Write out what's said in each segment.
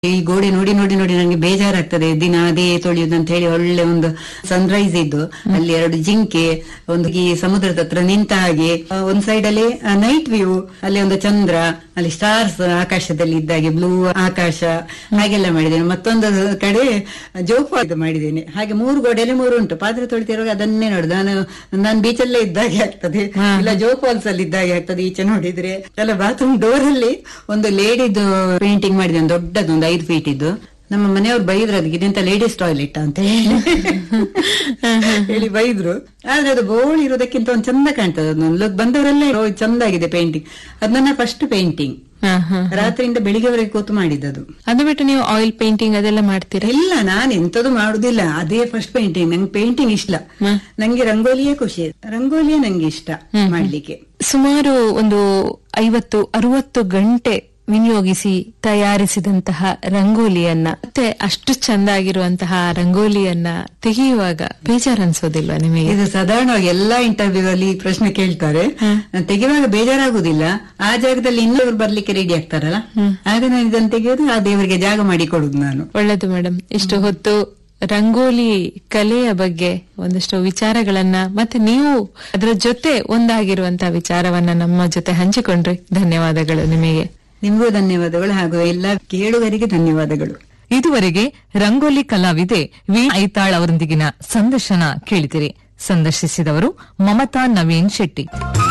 ಈ ಗೋಡೆ ನೋಡಿ ನೋಡಿ ನೋಡಿ ನಂಗೆ ಬೇಜಾರಾಗ್ತದೆ ದಿನ ಅದೇ ತೊಳೆಯುದು ಅಂತ ಹೇಳಿ ಒಳ್ಳೆ ಒಂದು ಸನ್ರೈಸ್ ಇದ್ದು ಅಲ್ಲಿ ಎರಡು ಜಿಂಕೆ ಒಂದು ಈ ಸಮುದ್ರದ ಹತ್ರ ನಿಂತ ಹಾಗೆ ಆ, ಒಂದ್ ಸೈಡ್ ಅಲ್ಲಿ ನೈಟ್ ವ್ಯೂ ಅಲ್ಲಿ ಒಂದು ಚಂದ್ರ ಅಲ್ಲಿ ಸ್ಟಾರ್ಸ್ ಆಕಾಶದಲ್ಲಿ ಇದ್ದಾಗೆ ಬ್ಲೂ ಆಕಾಶ ಹಾಗೆಲ್ಲ ಮಾಡಿದ್ದೇನೆ ಮತ್ತೊಂದು ಕಡೆ ಜೋಪಾದ ಮಾಡಿದ್ದೇನೆ ಹಾಗೆ ಮೂರು ಗೋಡೆಯಲ್ಲಿ ಮೂರು ಉಂಟು ಪಾತ್ರೆ ತೊಳಿತಿರುವಾಗ ಅದನ್ನೇ ನೋಡುದು ನಾನು ನಾನು ಬೀಚಲ್ಲೇ ಇದ್ದಾಗೆ ಆಗ್ತದೆ ಇಲ್ಲ ಜೋಪಾಲ್ಸ್ ಅಲ್ಲಿ ಇದ್ದಾಗೆ ಆಗ್ತದೆ ಈಚೆ ನೋಡಿದ್ರೆ ಎಲ್ಲ ಬಾತ್ರೂಮ್ ಡೋರ್ ಅಲ್ಲಿ ಒಂದು ಲೇಡಿದು ಪೇಂಟಿಂಗ್ ಮಾಡಿದೆ ಒಂದು ದೊಡ್ಡದು ಒಂದು ಐದು ಫೀಟ್ ಇದ್ದು ನಮ್ಮ ಮನೆಯವ್ರು ಬೈದ್ರು ಅದಕ್ಕೆ ಇದೆಂತ ಲೇಡೀಸ್ ಟಾಯ್ಲೆಟ್ ಅಂತ ಹೇಳಿ ಹೇಳಿ ಬೈದ್ರು ಆದ್ರೆ ಅದು ಬೋಳ್ ಇರೋದಕ್ಕಿಂತ ಒಂದು ಚಂದ ಕಾಣ್ತದೆ ಅದೊಂದು ಲುಕ್ ಬಂದವರೆಲ್ಲ "ಓ, ಇದು ಚಂದ ಆಗಿದೆ ಪೇಂಟಿಂಗ್ ಅದು ನನ್ನ ಫಸ್ಟ್ ಪೇಂಟಿಂಗ್ ಹಾ, ಹಾ. ರಾತ್ರಿಯಿಂದ ಬೆಳಿಗ್ಗೆವರೆಗೆ ಕೂತು ಮಾಡಿದ್ದದು ಅದು ಬಿಟ್ಟು ನೀವು ಆಯಿಲ್ ಪೇಂಟಿಂಗ್ ಅದೆಲ್ಲ ಮಾಡ್ತೀರಾ ಇಲ್ಲ ನಾನು ಎಂತದು ಮಾಡುದಿಲ್ಲ ಅದೇ ಫಸ್ಟ್ ಪೇಂಟಿಂಗ್ ನಂಗೆ ಪೇಂಟಿಂಗ್ ಇಷ್ಟ ಹ್ಮ್. ನಂಗೆ ರಂಗೋಲಿಯೇ ಖುಷಿ ರಂಗೋಲಿಯೇ ನಂಗೆ ಇಷ್ಟ ಮಾಡ್ಲಿಕ್ಕೆ ಸುಮಾರು ಒಂದು ಐವತ್ತು ಅರವತ್ತು ಗಂಟೆ ವಿನಿಯೋಗಿಸಿ ತಯಾರಿಸಿದಂತಹ ರಂಗೋಲಿಯನ್ನ ಮತ್ತೆ ಅಷ್ಟು ಚಂದ ಆಗಿರುವಂತಹ ರಂಗೋಲಿಯನ್ನ ತೆಗೆಯುವಾಗ ಬೇಜಾರನ್ಸೋದಿಲ್ವಾ ನಿಮಗೆ ಇದು ಸಾಧಾರಣವಾಗಿ ಎಲ್ಲಾ ಇಂಟರ್ವ್ಯೂ ಅಲ್ಲಿ ಈ ಪ್ರಶ್ನೆ ಕೇಳ್ತಾರೆ ನಾನ್ ತೆಗೆಯುವಾಗ ಬೇಜಾರಾಗುದಿಲ್ಲ ಆ ಜಾಗದಲ್ಲಿ ಇನ್ನೊಬ್ರು ಬರ್ಲಿಕ್ಕೆ ರೆಡಿ ಆಗ್ತಾರಲ್ಲ ಆಗ ನಾನು ಇದನ್ನು ತೆಗೆಯೋದು ಆ ದೇವರಿಗೆ ಜಾಗ ಮಾಡಿ ಕೊಡುದು ನಾನು ಒಳ್ಳೇದು ಮೇಡಮ್ ಇಷ್ಟು ಹೊತ್ತು ರಂಗೋಲಿ ಕಲೆಯ ಬಗ್ಗೆ ಒಂದಷ್ಟು ವಿಚಾರಗಳನ್ನ ಮತ್ತೆ ನೀವು ಅದರ ಜೊತೆ ಒಂದಾಗಿರುವಂತಹ ವಿಚಾರವನ್ನ ನಮ್ಮ ಜೊತೆ ಹಂಚಿಕೊಂಡ್ರಿ ಧನ್ಯವಾದಗಳು ನಿಮಗೆ ನಿಮಗೂ ಧನ್ಯವಾದಗಳು ಹಾಗೂ ಎಲ್ಲ ಕೇಳುಗರಿಗೆ ಧನ್ಯವಾದಗಳು ಇದುವರೆಗೆ ರಂಗೋಲಿ ಕಲಾವಿದೆ ವಿ ಐತಾಳ್ ಅವರೊಂದಿಗಿನ ಸಂದರ್ಶನ ಕೇಳಿದಿರಿ ಸಂದರ್ಶಿಸಿದವರು ಮಮತಾ ನವೀನ್ ಶೆಟ್ಟಿ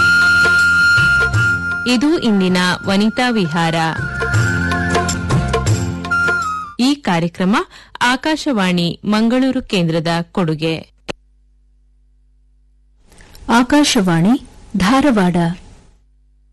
ಇದು ಇಂದಿನ ವನಿತಾ ವಿಹಾರ ಈ ಕಾರ್ಯಕ್ರಮ ಆಕಾಶವಾಣಿ ಮಂಗಳೂರು ಕೇಂದ್ರದ ಕೊಡುಗೆ ಆಕಾಶವಾಣಿ ಧಾರವಾಡ